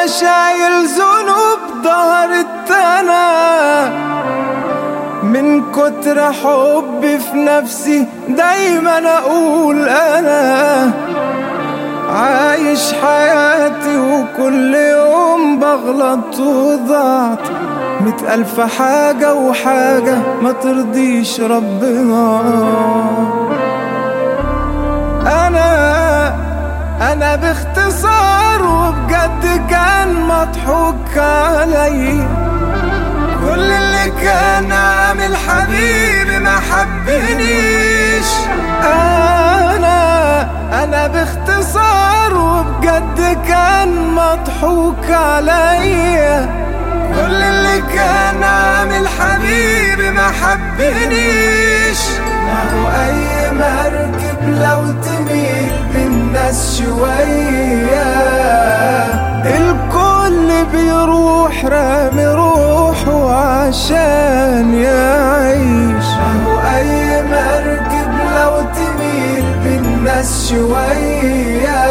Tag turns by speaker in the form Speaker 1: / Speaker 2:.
Speaker 1: شايل ذنوب ظهرت انا من كتر حبي في نفسي دايما اقول انا عايش حياتي وكل يوم بغلط وضعت مئة ألف حاجة وحاجة ما ترضيش ربنا أنا أنا باختصار وبجد كان مضحوك علي كل اللي كان عامل حبيبي ما حبنيش أنا أنا باختصار وبجد كان مضحوك عليا كل اللي كان عامل حبيبي ما حبنيش ما هو أي مركب لو تميل بالناس شوية الكل بيروح رامي روحه عشان يعيش ما هو أي مركب لو تميل بالناس شوية